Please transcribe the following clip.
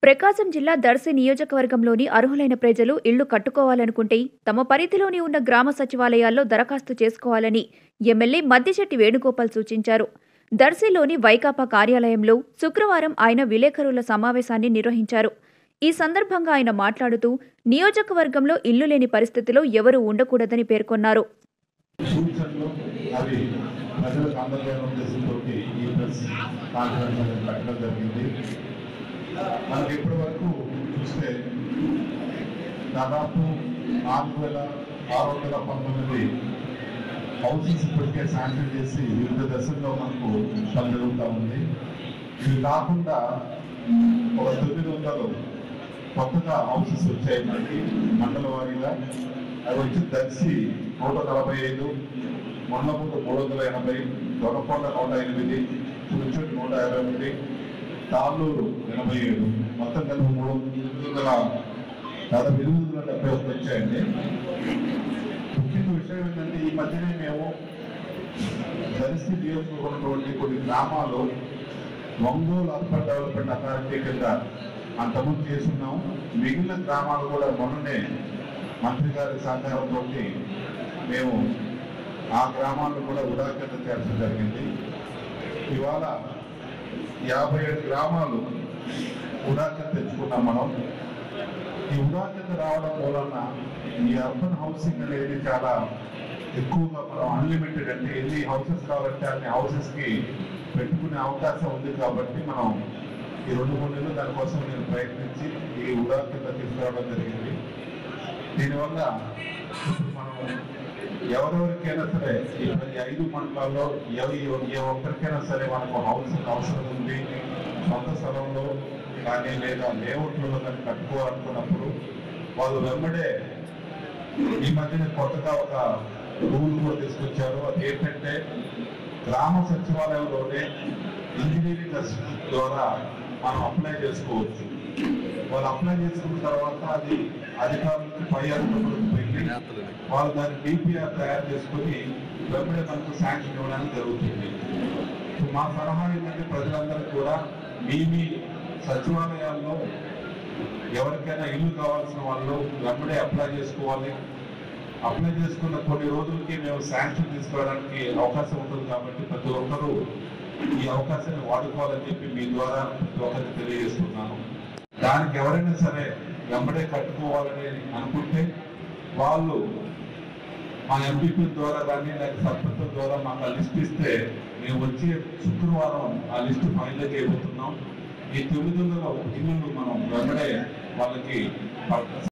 ప్రకాశం జిల్లా దర్శి నియోజకవర్గంలోని అర్హులైన ప్రజలు ఇళ్లు కట్టుకోవాలనుకుంటే తమ పరిధిలోని ఉన్న గ్రామ సచివాలయాల్లో దరఖాస్తు చేసుకోవాలని ఎమ్మెల్యే మద్దిశెట్టి వేణుగోపాల్ సూచించారు దర్శిలోని వైకాపా కార్యాలయంలో శుక్రవారం ఆయన విలేకరుల సమావేశాన్ని నిర్వహించారు ఈ సందర్భంగా ఆయన మాట్లాడుతూ నియోజకవర్గంలో ఇల్లు లేని పరిస్థితిలో ఎవరూ ఉండకూడదని పేర్కొన్నారు సూచనలు అవి ప్రజలకు అందజేయడం ఉద్దేశంతో ఈ ప్రెస్ కాన్ఫరెన్స్ అనేది పెట్టడం జరిగింది మనకి ఇప్పటి వరకు చూస్తే దాదాపు నాలుగు వేల ఆరు వందల పంతొమ్మిది హౌసెస్ ఇప్పటికే శాంక్షన్ చేసి వివిధ దశల్లో మనకు పని జరుగుతూ ఉంది ఇవి కాకుండా ఒక తొమ్మిది వందలు కొత్తగా హౌసెస్ వచ్చాయి మనకి మండల వారీగా అవి వచ్చి దర్శి నూట నలభై ఐదు మొన్నమూరు మూడు వందల ఎనభై దొరకొండ నూట ఎనిమిది చురుచూటి నూట యాభై ఒకటి తాళ్ళూరు ఎనభై ఏడు మొత్తం కలిపి మూడు ఎనిమిది వందల దాదాపు ఎనిమిది వందల డెబ్బై ఒకటి వచ్చాయండి ముఖ్యంగా విషయం ఏంటంటే ఈ మధ్యనే మేము దర్శి నియోజకవర్గంలోని కొన్ని గ్రామాలు ఒంగోలు అర్బన్ డెవలప్మెంట్ అథారిటీ కింద అంతకుముందు చేస్తున్నాం మిగిలిన గ్రామాలు కూడా మొన్ననే మంత్రి గారి సహకారంతో మేము ఆ గ్రామాలను కూడా ఉదాహరణ చేర్చడం జరిగింది ఇవాళ యాభై ఏడు గ్రామాలు ఉదాహరణ తెచ్చుకున్నాం మనం ఈ ఉదాహరణ రావడం వలన ఈ అర్బన్ హౌసింగ్ అనేది చాలా ఎక్కువగా మనం అన్లిమిటెడ్ అంటే ఎన్ని హౌసెస్ కావాలంటే అన్ని హౌసెస్ కి పెట్టుకునే అవకాశం ఉంది కాబట్టి మనం ఈ రెండు మూడు నెలలు దానికోసం నేను ప్రయత్నించి ఈ ఉదాహరణ తీసుకురావడం జరిగింది దీనివల్ల ఇప్పుడు మనం ఎవరెవరికైనా సరే ఈ ఈ ఐదు మండలాల్లో ఎవ- ఏ ఒక్కరికైనా సరే మనకు హౌస్ అవసరం ఉంది సొంత స్థలంలో కానీ లేదా లేఅవుట్లలో కానీ కట్టుకోవాలనుకున్నప్పుడు వాళ్ళు వెంబడే ఈ మధ్యన కొత్తగా ఒక రూల్ కూడా తీసుకొచ్చారు అది ఏంటంటే గ్రామ సచివాలయంలోనే ఇంజనీరింగ్ అసిస్టెంట్ ద్వారా మనం అప్లై చేసుకోవచ్చు వాళ్ళు అప్లై చేసుకున్న తర్వాత అది అధికారులకు పై అధికారులకు వెళ్ళి వాళ్ళు దాన్ని డిపిఆర్ తయారు చేసుకుని వెంబడే మనకు శాంక్షన్ ఇవ్వడానికి జరుగుతుంది సో మా సలహా ఏంటంటే ప్రజలందరూ కూడా మీ మీ సచివాలయాల్లో ఎవరికైనా ఇల్లు కావాల్సిన వాళ్ళు వెంబడే అప్లై చేసుకోవాలి అప్లై చేసుకున్న కొన్ని రోజులకి మేము శాంక్షన్ తీసుకోవడానికి అవకాశం ఉంటుంది కాబట్టి ప్రతి ఒక్కరూ ఈ అవకాశాన్ని వాడుకోవాలని చెప్పి మీ ద్వారా ప్రతి ఒక్కరికి తెలియజేస్తున్నాను దానికి ఎవరైనా సరే వెంబడే కట్టుకోవాలని అనుకుంటే వాళ్ళు మా ఎంపీపీ ద్వారా కానీ లేక సర్పంచ్ ద్వారా మాకు ఆ లిస్ట్ ఇస్తే మేము వచ్చే శుక్రవారం ఆ లిస్ట్ ఫైనల్ చేయబోతున్నాం ఈ తొమ్మిది వందల ఇల్లు మనం వెంబడే వాళ్ళకి